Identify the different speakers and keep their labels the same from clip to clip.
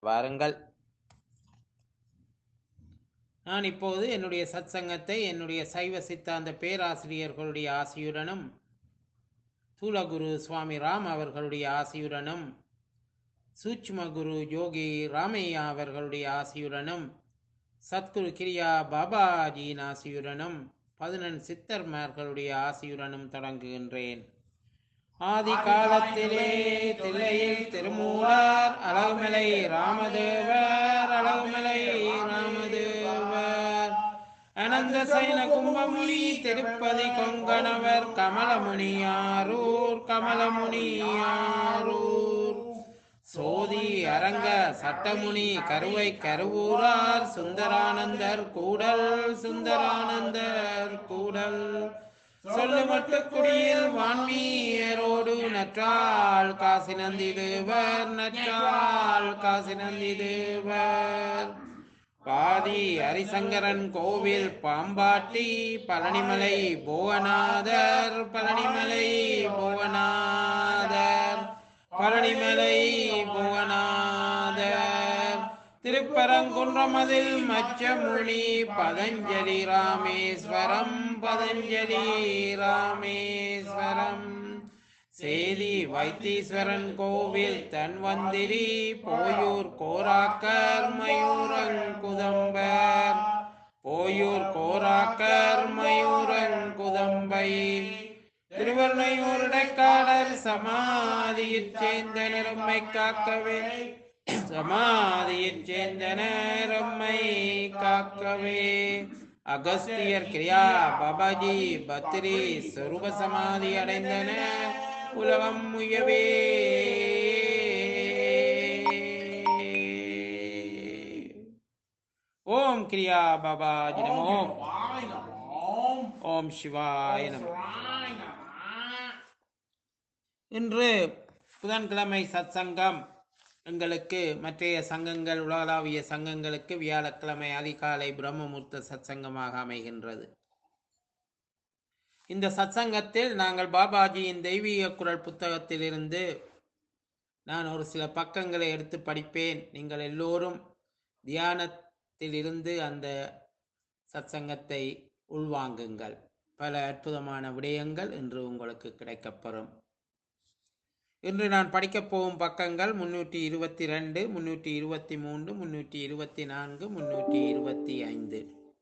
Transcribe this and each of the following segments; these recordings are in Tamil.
Speaker 1: வாருங்கள் நான் இப்போது என்னுடைய சத்சங்கத்தை என்னுடைய சைவ சித்தாந்த பேராசிரியர்களுடைய ஆசியுடனும் தூலகுரு சுவாமி ராம் அவர்களுடைய ஆசியுடனும் சூட்சும குரு யோகி ராமையா அவர்களுடைய ஆசியுடனும் சத்குரு கிரியா பாபாஜியின் ஆசியுடனும் பதினெண் சித்தர்மார்களுடைய ஆசியுடனும் தொடங்குகின்றேன் ஆதி காலத்திலே தில்லையில் திருமூலர் அழகுமலை ராமதேவர் அழகுமலை ராமதேவர் அனந்த சைன கும்பமுனி திருப்பதி கொங்கணவர் கமலமுனியாரூர் கமலமுனியாரூர் சோதி அரங்க சட்டமுனி கருவை கருவூரார் சுந்தரானந்தர் கூடல் சுந்தரானந்தர் கூடல் சொல்லு மட்டுக்குடியில் வான்மீயரோடு நற்றாள் காசி நந்தி தேவர் நற்றாள் காசி நந்தி தேவர் பாதி ஹரிசங்கரன் கோவில் பாம்பாட்டி பழனிமலை புவனாதர் பழனிமலை புவனாதர் பழனிமலை புவனாதர் திருப்பரங்குன்றமதில் மச்சமுனி பதஞ்சலி ராமேஸ்வரம் பதஞ்சலி ராமேஸ்வரம் சேதி வைத்தீஸ்வரன் கோவில் தன்வந்திரி போயூர் கோராக்கர் மயூரங்குதம்பர் போயூர் கோராக்கர் மயூரங்குதம்பை திருவள்ளையூர் இடைக்காடர் சமாதியிற் சேர்ந்த நிறம்மை காக்கவே சமாதியிற் சேர்ந்த நேரம்மை காக்கவே அகஸ்தியர் கிரியா பாபாஜி பத்ரி சொரூப சமாதி அடைந்தனர் உலகம் முயவே ஓம் கிரியா பாபாஜி நமோ ஓம் சிவாய நமோ இன்று புதன்கிழமை சத்சங்கம் எங்களுக்கு மற்றைய சங்கங்கள் உலகளாவிய சங்கங்களுக்கு வியாழக்கிழமை அதிகாலை பிரம்மமுர்த்த சத்சங்கமாக அமைகின்றது இந்த சத்சங்கத்தில் நாங்கள் பாபாஜியின் தெய்வீக குரல் புத்தகத்திலிருந்து நான் ஒரு சில பக்கங்களை எடுத்து படிப்பேன் நீங்கள் எல்லோரும் தியானத்தில் இருந்து அந்த சத்சங்கத்தை உள்வாங்குங்கள் பல அற்புதமான விடயங்கள் இன்று உங்களுக்கு கிடைக்கப்பெறும் இன்று நான் படிக்கப் போகும் பக்கங்கள் முன்னூற்றி இருபத்தி ரெண்டு முன்னூற்றி இருபத்தி மூன்று முன்னூற்றி இருபத்தி நான்கு முன்னூற்றி இருபத்தி ஐந்து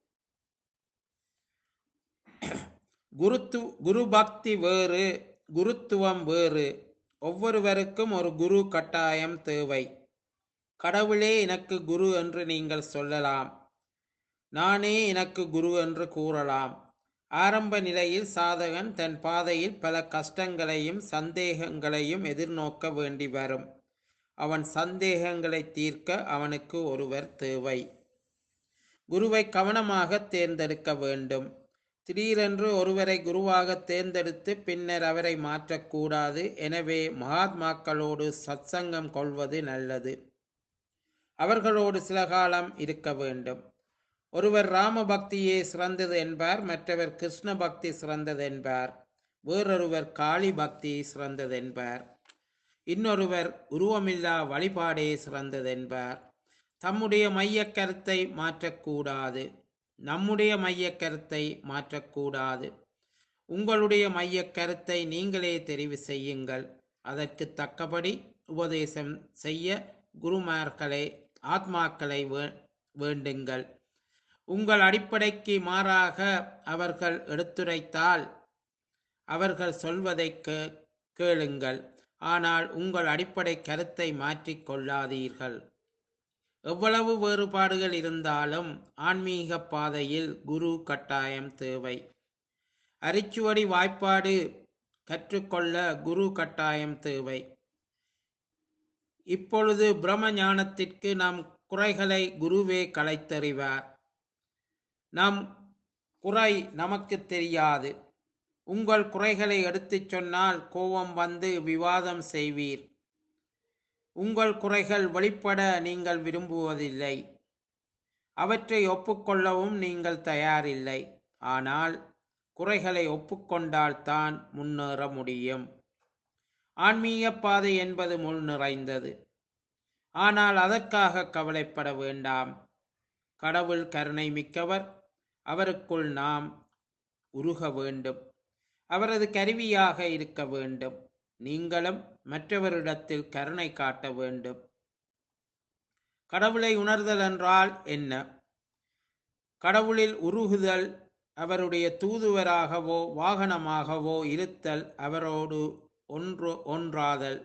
Speaker 1: குருத்து குரு பக்தி வேறு குருத்துவம் வேறு ஒவ்வொருவருக்கும் ஒரு குரு கட்டாயம் தேவை கடவுளே எனக்கு குரு என்று நீங்கள் சொல்லலாம் நானே எனக்கு குரு என்று கூறலாம் ஆரம்ப நிலையில் சாதகன் தன் பாதையில் பல கஷ்டங்களையும் சந்தேகங்களையும் எதிர்நோக்க வேண்டி வரும் அவன் சந்தேகங்களை தீர்க்க அவனுக்கு ஒருவர் தேவை குருவை கவனமாக தேர்ந்தெடுக்க வேண்டும் திடீரென்று ஒருவரை குருவாக தேர்ந்தெடுத்து பின்னர் அவரை மாற்றக்கூடாது எனவே மகாத்மாக்களோடு சத்சங்கம் கொள்வது நல்லது அவர்களோடு சில காலம் இருக்க வேண்டும் ஒருவர் ராம பக்தியே சிறந்தது என்பார் மற்றவர் கிருஷ்ண பக்தி சிறந்தது என்பார் வேறொருவர் காளி பக்தி சிறந்தது என்பார் இன்னொருவர் உருவமில்லா வழிபாடே சிறந்தது என்பார் தம்முடைய மைய கருத்தை மாற்றக்கூடாது நம்முடைய மைய கருத்தை மாற்றக்கூடாது உங்களுடைய மைய கருத்தை நீங்களே தெரிவு செய்யுங்கள் அதற்கு தக்கபடி உபதேசம் செய்ய குருமார்களை ஆத்மாக்களை வேண்டுங்கள் உங்கள் அடிப்படைக்கு மாறாக அவர்கள் எடுத்துரைத்தால் அவர்கள் சொல்வதை கேளுங்கள் ஆனால் உங்கள் அடிப்படை கருத்தை மாற்றிக் கொள்ளாதீர்கள் எவ்வளவு வேறுபாடுகள் இருந்தாலும் ஆன்மீக பாதையில் குரு கட்டாயம் தேவை அரிச்சுவடி வாய்ப்பாடு கற்றுக்கொள்ள குரு கட்டாயம் தேவை இப்பொழுது பிரம்ம ஞானத்திற்கு நம் குறைகளை குருவே களைத்தறிவார் நம் குறை நமக்கு தெரியாது உங்கள் குறைகளை எடுத்துச் சொன்னால் கோபம் வந்து விவாதம் செய்வீர் உங்கள் குறைகள் வெளிப்பட நீங்கள் விரும்புவதில்லை அவற்றை ஒப்புக்கொள்ளவும் நீங்கள் தயாரில்லை ஆனால் குறைகளை ஒப்புக்கொண்டால்தான் முன்னேற முடியும் ஆன்மீக பாதை என்பது முள் நிறைந்தது ஆனால் அதற்காக கவலைப்பட வேண்டாம் கடவுள் கருணை மிக்கவர் அவருக்குள் நாம் உருக வேண்டும் அவரது கருவியாக இருக்க வேண்டும் நீங்களும் மற்றவரிடத்தில் கருணை காட்ட வேண்டும் கடவுளை உணர்தல் என்றால் என்ன கடவுளில் உருகுதல் அவருடைய தூதுவராகவோ வாகனமாகவோ இருத்தல் அவரோடு ஒன்று ஒன்றாதல்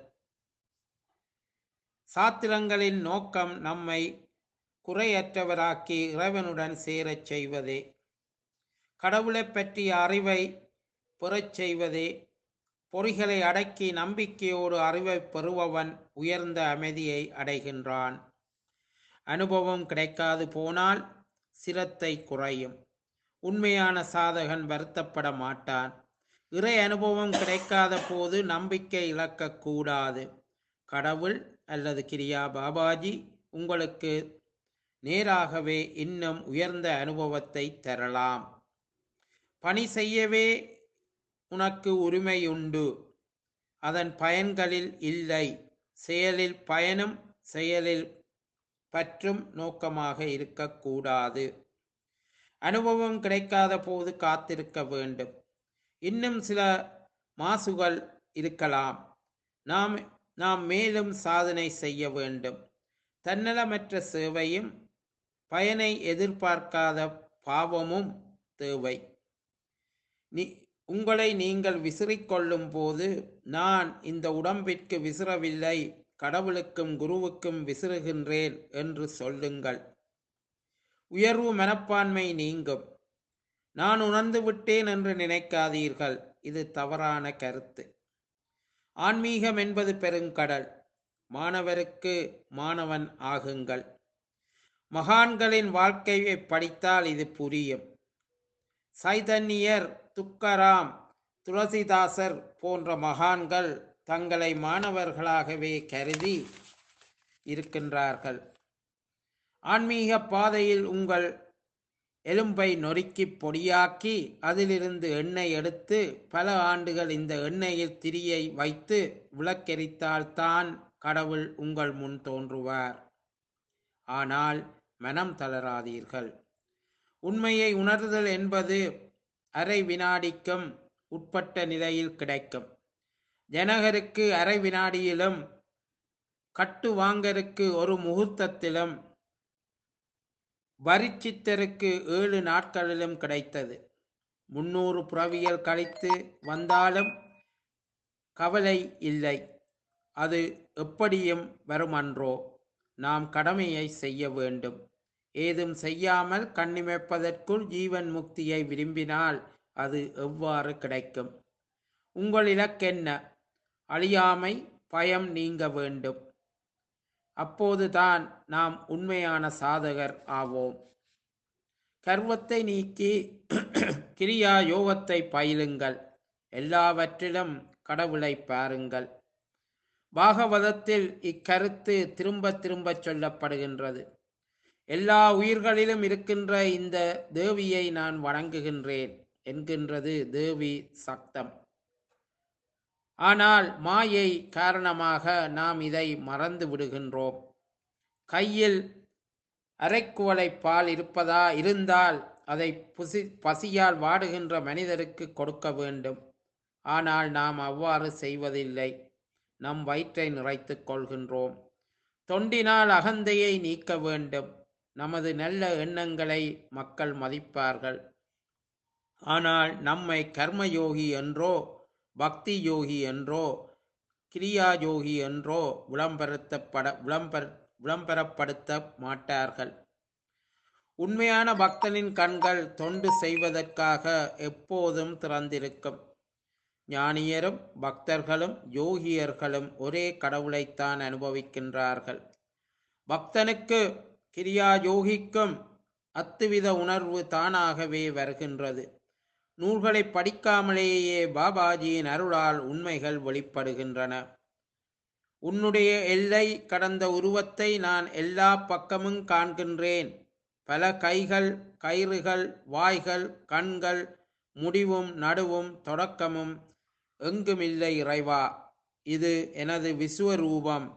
Speaker 1: சாத்திரங்களின் நோக்கம் நம்மை குறையற்றவராக்கி இறைவனுடன் சேரச் செய்வதே கடவுளைப் பற்றிய அறிவை பெறச் செய்வதே பொறிகளை அடக்கி நம்பிக்கையோடு அறிவை பெறுபவன் உயர்ந்த அமைதியை அடைகின்றான் அனுபவம் கிடைக்காது போனால் சிரத்தை குறையும் உண்மையான சாதகன் வருத்தப்பட மாட்டான் இறை அனுபவம் கிடைக்காத போது நம்பிக்கை இழக்கக்கூடாது கடவுள் அல்லது கிரியா பாபாஜி உங்களுக்கு நேராகவே இன்னும் உயர்ந்த அனுபவத்தை தரலாம் பணி செய்யவே உனக்கு உரிமையுண்டு அதன் பயன்களில் இல்லை செயலில் பயனும் செயலில் பற்றும் நோக்கமாக இருக்கக்கூடாது அனுபவம் கிடைக்காத போது காத்திருக்க வேண்டும் இன்னும் சில மாசுகள் இருக்கலாம் நாம் நாம் மேலும் சாதனை செய்ய வேண்டும் தன்னலமற்ற சேவையும் பயனை எதிர்பார்க்காத பாவமும் தேவை நீ உங்களை நீங்கள் விசிறிக்கொள்ளும் போது நான் இந்த உடம்பிற்கு விசிறவில்லை கடவுளுக்கும் குருவுக்கும் விசிறுகின்றேன் என்று சொல்லுங்கள் உயர்வு மனப்பான்மை நீங்கும் நான் உணர்ந்து விட்டேன் என்று நினைக்காதீர்கள் இது தவறான கருத்து ஆன்மீகம் என்பது பெருங்கடல் மாணவருக்கு மாணவன் ஆகுங்கள் மகான்களின் வாழ்க்கையை படித்தால் இது புரியும் சைதன்யர் துக்கராம் துளசிதாசர் போன்ற மகான்கள் தங்களை மாணவர்களாகவே கருதி இருக்கின்றார்கள் ஆன்மீக பாதையில் உங்கள் எலும்பை நொறுக்கி பொடியாக்கி அதிலிருந்து எண்ணெய் எடுத்து பல ஆண்டுகள் இந்த எண்ணெயில் திரியை வைத்து விளக்கெரித்தால்தான் கடவுள் உங்கள் முன் தோன்றுவார் ஆனால் மனம் தளராதீர்கள் உண்மையை உணர்தல் என்பது அரை வினாடிக்கும் உட்பட்ட நிலையில் கிடைக்கும் ஜனகருக்கு அரை வினாடியிலும் கட்டு வாங்கருக்கு ஒரு முகூர்த்தத்திலும் வரிச்சித்தருக்கு ஏழு நாட்களிலும் கிடைத்தது முன்னூறு புறவியல் கழித்து வந்தாலும் கவலை இல்லை அது எப்படியும் வருமன்றோ நாம் கடமையை செய்ய வேண்டும் ஏதும் செய்யாமல் கண்ணிமைப்பதற்குள் ஜீவன் முக்தியை விரும்பினால் அது எவ்வாறு கிடைக்கும் உங்கள் இலக்கென்ன அழியாமை பயம் நீங்க வேண்டும் அப்போதுதான் நாம் உண்மையான சாதகர் ஆவோம் கர்வத்தை நீக்கி கிரியா யோகத்தை பயிலுங்கள் எல்லாவற்றிலும் கடவுளை பாருங்கள் பாகவதத்தில் இக்கருத்து திரும்ப திரும்ப சொல்லப்படுகின்றது எல்லா உயிர்களிலும் இருக்கின்ற இந்த தேவியை நான் வணங்குகின்றேன் என்கின்றது தேவி சக்தம் ஆனால் மாயை காரணமாக நாம் இதை மறந்து விடுகின்றோம் கையில் அரைக்குவளை பால் இருப்பதா இருந்தால் அதை புசி பசியால் வாடுகின்ற மனிதருக்கு கொடுக்க வேண்டும் ஆனால் நாம் அவ்வாறு செய்வதில்லை நம் வயிற்றை நிறைத்துக் கொள்கின்றோம் தொண்டினால் அகந்தையை நீக்க வேண்டும் நமது நல்ல எண்ணங்களை மக்கள் மதிப்பார்கள் ஆனால் நம்மை கர்மயோகி என்றோ பக்தி யோகி என்றோ கிரியா யோகி என்றோ விளம்பரத்தப்பட விளம்பர விளம்பரப்படுத்த மாட்டார்கள் உண்மையான பக்தனின் கண்கள் தொண்டு செய்வதற்காக எப்போதும் திறந்திருக்கும் ஞானியரும் பக்தர்களும் யோகியர்களும் ஒரே கடவுளைத்தான் அனுபவிக்கின்றார்கள் பக்தனுக்கு கிரியா யோகிக்கும் அத்துவித உணர்வு தானாகவே வருகின்றது நூல்களை படிக்காமலேயே பாபாஜியின் அருளால் உண்மைகள் வெளிப்படுகின்றன உன்னுடைய எல்லை கடந்த உருவத்தை நான் எல்லா பக்கமும் காண்கின்றேன் பல கைகள் கயிறுகள் வாய்கள் கண்கள் முடிவும் நடுவும் தொடக்கமும் எங்குமில்லை இறைவா இது எனது விசுவரூபம்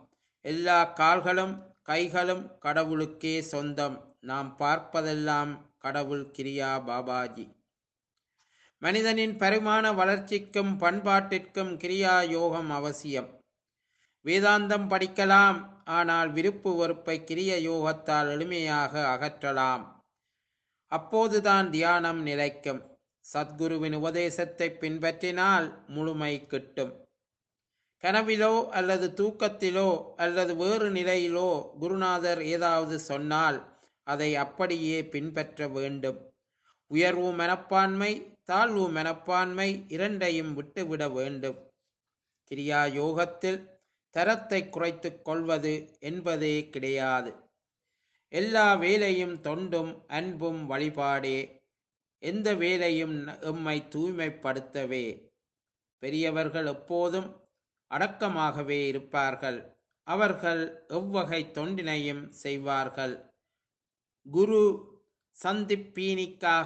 Speaker 1: எல்லா கால்களும் கைகளும் கடவுளுக்கே சொந்தம் நாம் பார்ப்பதெல்லாம் கடவுள் கிரியா பாபாஜி மனிதனின் பரிமாண வளர்ச்சிக்கும் பண்பாட்டிற்கும் கிரியா யோகம் அவசியம் வேதாந்தம் படிக்கலாம் ஆனால் விருப்பு வெறுப்பை கிரிய யோகத்தால் எளிமையாக அகற்றலாம் அப்போதுதான் தியானம் நிலைக்கும் சத்குருவின் உபதேசத்தை பின்பற்றினால் முழுமை கிட்டும் கனவிலோ அல்லது தூக்கத்திலோ அல்லது வேறு நிலையிலோ குருநாதர் ஏதாவது சொன்னால் அதை அப்படியே பின்பற்ற வேண்டும் உயர்வு மனப்பான்மை தாழ்வு மனப்பான்மை இரண்டையும் விட்டுவிட வேண்டும் கிரியா யோகத்தில் தரத்தை குறைத்துக் கொள்வது என்பதே கிடையாது எல்லா வேலையும் தொண்டும் அன்பும் வழிபாடே எந்த வேலையும் எம்மை தூய்மைப்படுத்தவே பெரியவர்கள் எப்போதும் அடக்கமாகவே இருப்பார்கள் அவர்கள் எவ்வகை தொண்டினையும் செய்வார்கள் குரு சந்திப் பீனிக்கா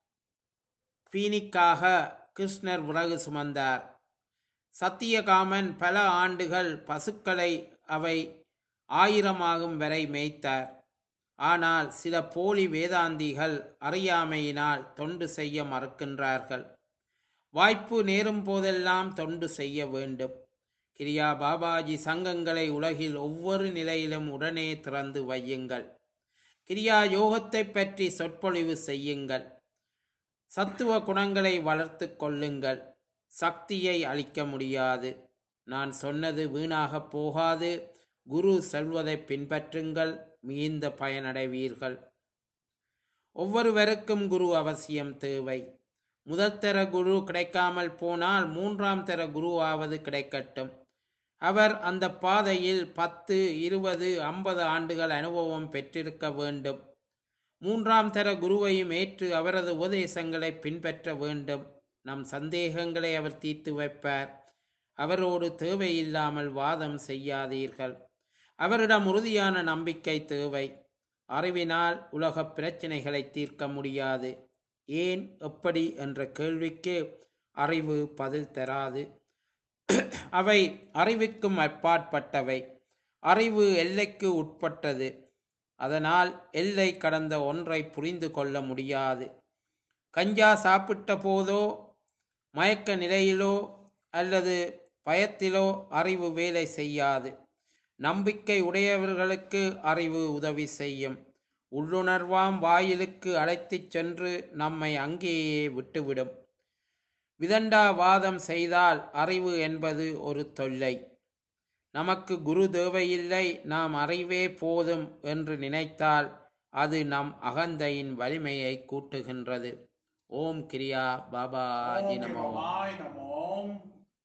Speaker 1: பீனிக்காக கிருஷ்ணர் விறகு சுமந்தார் சத்தியகாமன் பல ஆண்டுகள் பசுக்களை அவை ஆயிரமாகும் வரை மேய்த்தார் ஆனால் சில போலி வேதாந்திகள் அறியாமையினால் தொண்டு செய்ய மறுக்கின்றார்கள் வாய்ப்பு நேரும் போதெல்லாம் தொண்டு செய்ய வேண்டும் கிரியா பாபாஜி சங்கங்களை உலகில் ஒவ்வொரு நிலையிலும் உடனே திறந்து வையுங்கள் கிரியா யோகத்தை பற்றி சொற்பொழிவு செய்யுங்கள் சத்துவ குணங்களை வளர்த்து கொள்ளுங்கள் சக்தியை அளிக்க முடியாது நான் சொன்னது வீணாகப் போகாது குரு செல்வதை பின்பற்றுங்கள் மிகுந்த பயனடைவீர்கள் ஒவ்வொருவருக்கும் குரு அவசியம் தேவை முதல் தர குரு கிடைக்காமல் போனால் மூன்றாம் தர குருவாவது கிடைக்கட்டும் அவர் அந்த பாதையில் பத்து இருபது ஐம்பது ஆண்டுகள் அனுபவம் பெற்றிருக்க வேண்டும் மூன்றாம் தர குருவையும் ஏற்று அவரது உபதேசங்களை பின்பற்ற வேண்டும் நம் சந்தேகங்களை அவர் தீர்த்து வைப்பார் அவரோடு தேவையில்லாமல் வாதம் செய்யாதீர்கள் அவரிடம் உறுதியான நம்பிக்கை தேவை அறிவினால் உலக பிரச்சனைகளை தீர்க்க முடியாது ஏன் எப்படி என்ற கேள்விக்கு அறிவு பதில் தராது அவை அறிவுக்கும் அப்பாற்பட்டவை அறிவு எல்லைக்கு உட்பட்டது அதனால் எல்லை கடந்த ஒன்றை புரிந்து கொள்ள முடியாது கஞ்சா சாப்பிட்ட போதோ மயக்க நிலையிலோ அல்லது பயத்திலோ அறிவு வேலை செய்யாது நம்பிக்கை உடையவர்களுக்கு அறிவு உதவி செய்யும் உள்ளுணர்வாம் வாயிலுக்கு அழைத்துச் சென்று நம்மை அங்கேயே விட்டுவிடும் விதண்டாவாதம் செய்தால் அறிவு என்பது ஒரு தொல்லை நமக்கு குரு தேவையில்லை நாம் அறிவே போதும் என்று நினைத்தால் அது நம் அகந்தையின் வலிமையை கூட்டுகின்றது ஓம் கிரியா பாபாஜி நமோ
Speaker 2: சிவாய நமோம்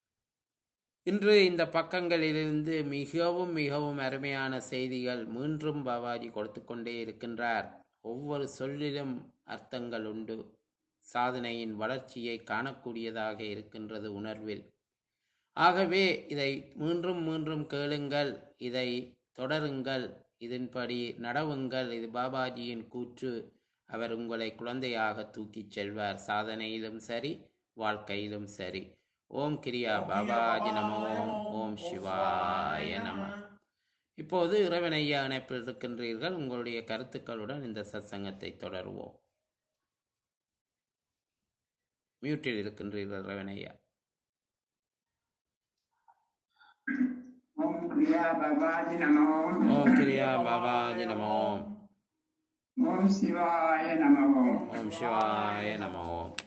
Speaker 1: இன்று இந்த பக்கங்களிலிருந்து மிகவும் மிகவும் அருமையான செய்திகள் மீண்டும் பாபாஜி கொடுத்து கொண்டே இருக்கின்றார் ஒவ்வொரு சொல்லிலும் அர்த்தங்கள் உண்டு சாதனையின் வளர்ச்சியை காணக்கூடியதாக இருக்கின்றது உணர்வில் ஆகவே இதை மீண்டும் மீண்டும் கேளுங்கள் இதை தொடருங்கள் இதன்படி நடவுங்கள் இது பாபாஜியின் கூற்று அவர் உங்களை குழந்தையாக தூக்கிச் செல்வார் சாதனையிலும் சரி வாழ்க்கையிலும் சரி ஓம் கிரியா பாபாஜி நமோ ஓம் சிவாய நம இப்போது இறைவனையா இணைப்பில் இருக்கின்றீர்கள் உங்களுடைய கருத்துக்களுடன் இந்த சத்சங்கத்தை தொடருவோம் மியூட்டில் இருக்கின்றீர்கள் இறைவனையா
Speaker 3: ஓம் கிரியா பகவாஜி நமோ
Speaker 1: ஓம் கிரியா பாபாஜி நமோ
Speaker 3: ஓம் சிவாய நமோ
Speaker 1: ஓம் சிவாய நமோ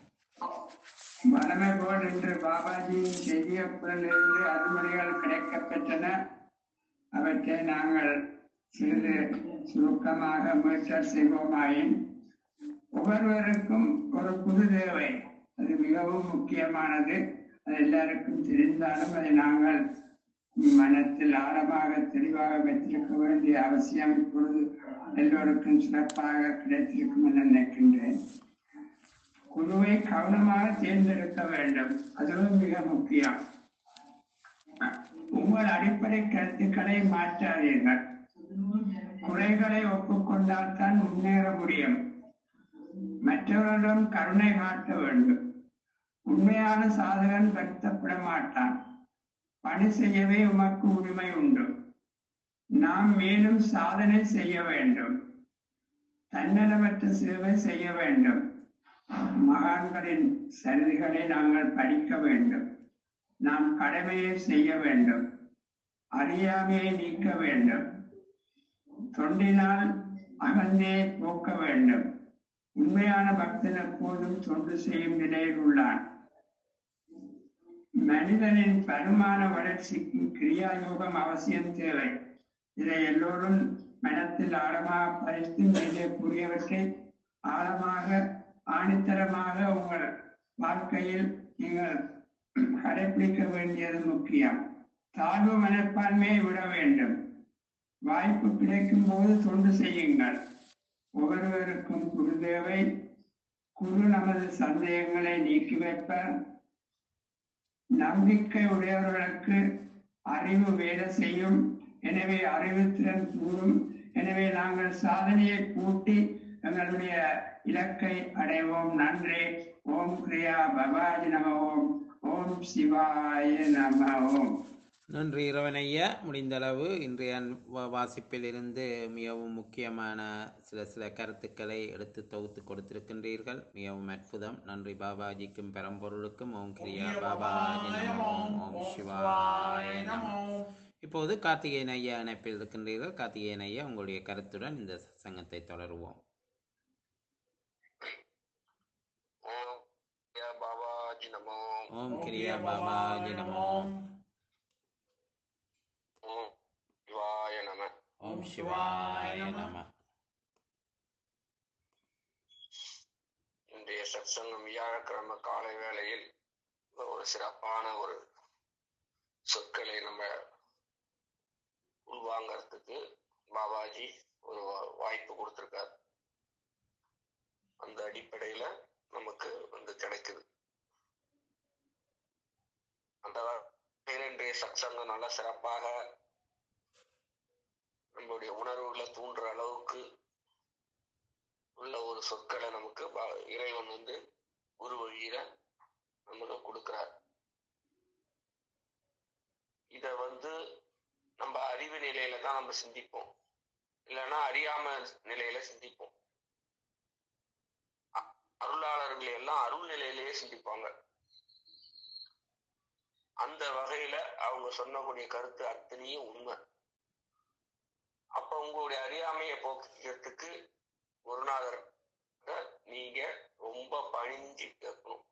Speaker 3: வளமை போல் இன்று பாபாஜியின் செய்தியப்பிலிருந்து அருமொழிகள் கிடைக்கப் பெற்றன அவற்றை நாங்கள் சிறிது சுருக்கமாக மீட்டல் செய்வோமாயின் ஒவ்வொருவருக்கும் ஒரு புது தேவை அது மிகவும் முக்கியமானது அது எல்லாருக்கும் தெரிந்தாலும் அதை நாங்கள் மனத்தில் ஆழமாக தெளிவாக வைத்திருக்க வேண்டிய அவசியம் இப்பொழுது எல்லோருக்கும் சிறப்பாக கிடைத்திருக்கும் என நினைக்கின்றேன் குருவை கவனமாக தேர்ந்தெடுக்க வேண்டும் அதுவும் மிக முக்கியம் உங்கள் அடிப்படை கருத்துக்களை மாற்றாதீர்கள் குறைகளை ஒப்புக்கொண்டால் தான் முன்னேற முடியும் மற்றவர்களிடம் கருணை காட்ட வேண்டும் உண்மையான சாதகன் வருத்தப்பட மாட்டான் பணி செய்யவே உமக்கு உரிமை உண்டு நாம் மேலும் சாதனை செய்ய வேண்டும் தன்னலமற்ற சேவை செய்ய வேண்டும் மகான்களின் சரிதைகளை நாங்கள் படிக்க வேண்டும் நாம் கடமையை செய்ய வேண்டும் அறியாமையை நீக்க வேண்டும் தொண்டினால் அகந்தே போக்க வேண்டும் உண்மையான பக்தன் எப்போதும் தொண்டு செய்யும் நிலையில் உள்ளான் மனிதனின் பருமான வளர்ச்சிக்கு கிரியா யோகம் அவசியம் தேவை இதை எல்லோரும் மனத்தில் ஆழமாக பதித்து மீதே கூறியவற்றை ஆழமாக ஆணித்தரமாக உங்கள் வாழ்க்கையில் நீங்கள் கடைபிடிக்க வேண்டியது முக்கியம் தாழ்வு மனப்பான்மையை விட வேண்டும் வாய்ப்பு கிடைக்கும் போது தொண்டு செய்யுங்கள் ஒவ்வொருவருக்கும் குரு தேவை குரு நமது சந்தேகங்களை நீக்கி வைப்பார் நம்பிக்கை உடையவர்களுக்கு அறிவு வேலை செய்யும் எனவே அறிவுத்திறன் கூறும் எனவே நாங்கள் சாதனையை கூட்டி எங்களுடைய இலக்கை அடைவோம் நன்றி ஓம் கிரியா பவாஜி நம ஓம் ஓம் சிவாய நம ஓம்
Speaker 1: நன்றி இரவனையா முடிந்தளவு இன்றைய வா- வாசிப்பிலிருந்து மிகவும் முக்கியமான சில சில கருத்துக்களை எடுத்து தொகுத்து கொடுத்திருக்கின்றீர்கள் மிகவும் அற்புதம் நன்றி பாபாஜிக்கும் பெரம்பொருளுக்கும் ஓம் கிரியா பாபாஜி நம ஓம் ஓம் சிவாய நம இப்போது கார்த்திகேயன் ஐயா இணைப்பில் இருக்கின்றீர்கள் கார்த்திகேயன் ஐயா உங்களுடைய கருத்துடன் இந்த சங்கத்தை தொடருவோம்
Speaker 2: ஓம் கிரியா பாபாஜி நமோ
Speaker 1: ஓம் கிரியா பாபாஜி நம ஓம்
Speaker 2: ஓம் சிவாய நம
Speaker 1: ஓம் சிவாய நம
Speaker 2: இன்றைய சத்சங்கம் வியாழக்கிழமை காலை வேளையில் ஒரு சிறப்பான ஒரு சொற்களை நம்ம உள்வாங்கறதுக்கு பாபாஜி ஒரு வா- வாய்ப்பு கொடுத்திருக்கார் அந்த அடிப்படையில நமக்கு வந்து கிடைக்குது அந்த வகையில இன்றைய சத்சங்கம் நல்லா சிறப்பாக நம்மளுடைய உணர்வுகளை தூண்டுற அளவுக்கு உள்ள ஒரு சொற்களை நமக்கு ப- இறைவன் வந்து குரு வழியில நமக்கு கொடுக்கிறார் இத வந்து நம்ம அறிவு நிலையில தான் நம்ம சிந்திப்போம் இல்லைன்னா அறியாம நிலையில சிந்திப்போம் அ- அருளாளர்கள் எல்லாம் அருள் நிலையிலேயே சிந்திப்பாங்க அந்த வகையில அவங்க சொன்னக்கூடிய கருத்து அத்தனையும் உண்மை அப்ப உங்களுடைய அறியாமையை போக்குறதுக்கு குருநாதர் நீங்க ரொம்ப பணிஞ்சு கேட்கணும்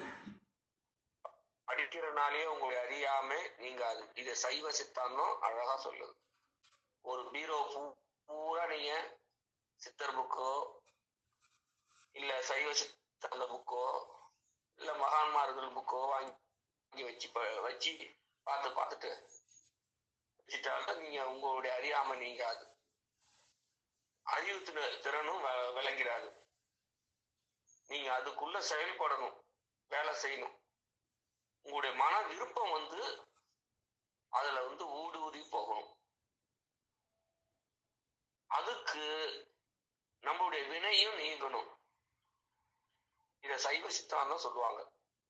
Speaker 2: படிக்கிறனாலே உங்களுடைய அறியாமை நீங்க அது இதை சைவ சித்தாந்தம் அழகா சொல்லுது ஒரு பீரோ பூ- பூரா நீங்க சித்தர் புக்கோ இல்ல சைவ சித்தாந்த புக்கோ இல்ல மகான்மார்கள் புக்கோ வாங்கி வச்சு ப- வச்சு பார்த்து பார்த்துட்டு வச்சுட்டாலும் நீங்க உங்களுடைய அறியாமை நீங்காது அறிவு திற- திறனும் வ- விளங்கிறாது நீங்க அதுக்குள்ள செயல்படணும் வேலை செய்யணும் உங்களுடைய மன விருப்பம் வந்து அதுல வந்து ஊடுருவி போகணும் அதுக்கு நம்மளுடைய வினையும் நீங்கணும் இத சைவ சித்தாந்தம் சொல்லுவாங்க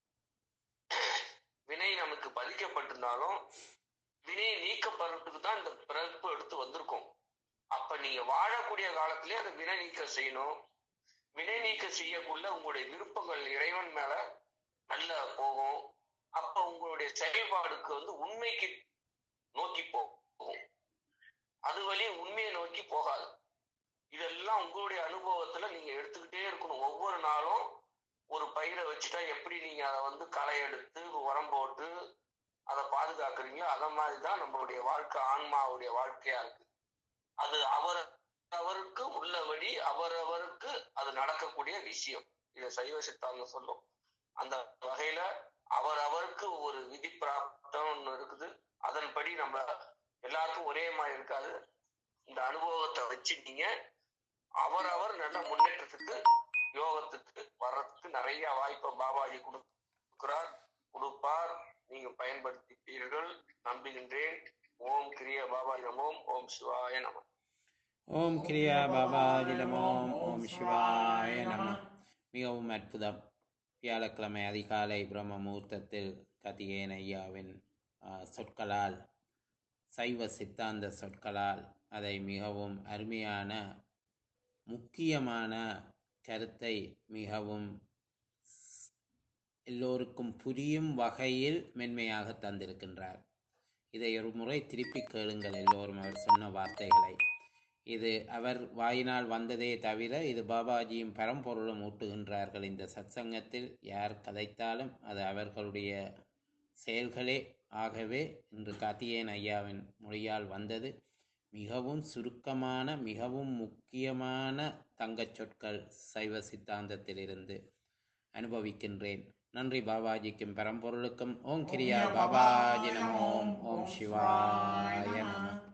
Speaker 2: வினை நமக்கு பதிக்கப்பட்டிருந்தாலும் வினை நீக்கப்படுறதுக்கு தான் இந்த பிறப்பு எடுத்து வந்திருக்கோம் அப்ப நீங்க வாழக்கூடிய காலத்திலே அந்த வினை நீக்கம் செய்யணும் வினை நீக்கம் செய்யக்குள்ள உங்களுடைய விருப்பங்கள் இறைவன் மேல நல்ல போகும் அப்ப உங்களுடைய செயல்பாடுக்கு வந்து உண்மைக்கு நோக்கி போகும் அது வழி உண்மையை நோக்கி போகாது இதெல்லாம் உங்களுடைய அனுபவத்துல நீங்க எடுத்துக்கிட்டே இருக்கணும் ஒவ்வொரு நாளும் ஒரு பயிரை வச்சுட்டா எப்படி நீங்க அதை வந்து களை எடுத்து உரம் போட்டு அதை பாதுகாக்கிறீங்களோ அத மாதிரிதான் நம்மளுடைய வாழ்க்கை ஆன்மாவுடைய வாழ்க்கையா இருக்கு அது அவர் அவருக்கு உள்ளபடி அவரவருக்கு அது நடக்கக்கூடிய விஷயம் இதை சைவ சித்தாந்தம் சொல்லும் அந்த வகையில அவரவருக்கு ஒரு விதி பிராப்தம் ஒண்ணு இருக்குது அதன்படி நம்ம எல்லாருக்கும் ஒரே மாதிரி இருக்காது இந்த அனுபவத்தை வச்சு நீங்க அவரவர் நல்ல முன்னேற்றத்துக்கு யோகத்துக்கு வர்றதுக்கு நிறைய வாய்ப்பை பாபாஜி கொடுக்கிறார் கொடுப்பார் நீங்க பயன்படுத்திப்பீர்கள் நம்புகின்றேன் ஓம் கிரிய பாபாஜி நமோம் ஓம் சிவாய நம
Speaker 1: ஓம் கிரியா பாபாஜி நமோ ஓம் சிவாய நம மிகவும் அற்புதம் வியாழக்கிழமை அதிகாலை பிரம்ம முகூர்த்தத்தில் கதிகேன் ஐயாவின் ஆ, சொற்களால் சைவ சித்தாந்த சொற்களால் அதை மிகவும் அருமையான முக்கியமான கருத்தை மிகவும் எல்லோருக்கும் புரியும் வகையில் மென்மையாக தந்திருக்கின்றார் இதை ஒரு முறை திருப்பி கேளுங்கள் எல்லோரும் அவர் சொன்ன வார்த்தைகளை இது அவர் வாயினால் வந்ததே தவிர இது பாபாஜியும் பரம்பொருளும் ஊட்டுகின்றார்கள் இந்த சத்சங்கத்தில் யார் கதைத்தாலும் அது அவர்களுடைய செயல்களே ஆகவே இன்று கார்த்திகேயன் ஐயாவின் மொழியால் வந்தது மிகவும் சுருக்கமான மிகவும் முக்கியமான தங்கச் சொற்கள் சைவ சித்தாந்தத்திலிருந்து அனுபவிக்கின்றேன் நன்றி பாபாஜிக்கும் பரம்பொருளுக்கும் ஓம் கிரியா பாபாஜி நமோ ஓம் சிவாய நம